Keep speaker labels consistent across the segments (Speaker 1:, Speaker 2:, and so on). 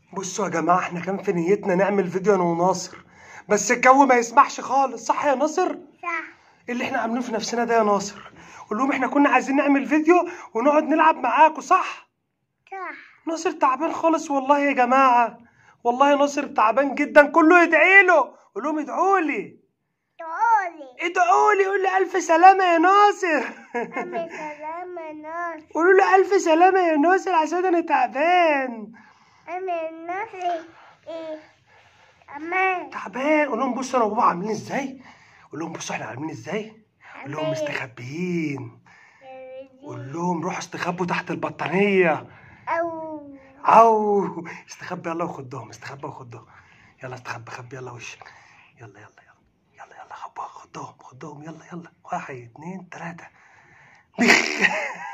Speaker 1: بصوا يا جماعه احنا كان في نيتنا نعمل فيديو انا وناصر بس الجو ما يسمحش خالص صح يا ناصر
Speaker 2: صح
Speaker 1: إيه اللي احنا عاملينه في نفسنا ده يا ناصر قول لهم احنا كنا عايزين نعمل فيديو ونقعد نلعب معاكم صح
Speaker 2: صح
Speaker 1: ناصر تعبان خالص والله يا جماعه والله ناصر تعبان جدا كله يدعي له قول لهم ادعوا لي
Speaker 2: تقولي
Speaker 1: ادعوا لي قول لي الف سلامه يا ناصر
Speaker 2: أمي سلامة ناس
Speaker 1: قولوا لي الف سلامه يا ناصر عشان انا تعبان
Speaker 2: أمي الناس إيه أمان
Speaker 1: تعبان قول لهم بصوا انا وبابا عاملين ازاي قول لهم بصوا احنا عاملين ازاي قول لهم مستخبيين قول لهم روحوا استخبوا تحت البطانيه
Speaker 2: أو
Speaker 1: او استخبى يلا وخدهم استخبى وخدهم يلا استخبى خبي يلا وشك يلا يلا يلا يلا يلا خبوها خدهم خدهم يلا يلا واحد اتنين تلاتة بخ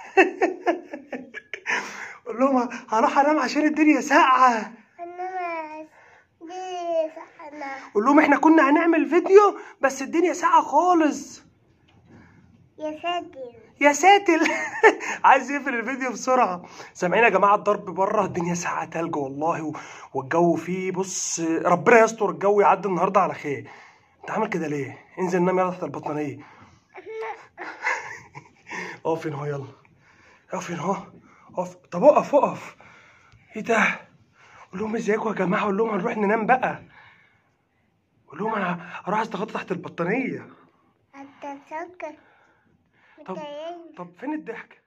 Speaker 1: قول لهم هروح انام عشان الدنيا ساقعة
Speaker 2: أنا دي سحنا
Speaker 1: قول لهم احنا كنا هنعمل فيديو بس الدنيا ساقعة خالص
Speaker 2: يا ساتر
Speaker 1: يا ساتر عايز يقفل الفيديو بسرعة سامعين يا جماعة الضرب بره الدنيا ساعة تلج والله و- والجو فيه بص ربنا يستر الجو يعدي النهاردة على خير انت عامل كده ليه؟ انزل نام يلا تحت البطانية اقف هنا اهو يلا اقف هنا اهو اقف طب اقف اقف ايه ده؟ قول لهم ازيكم يا جماعة قول لهم هنروح ننام بقى قول لهم انا هروح استغطى تحت البطانية
Speaker 2: أنت سكر
Speaker 1: طب طب فين الضحك؟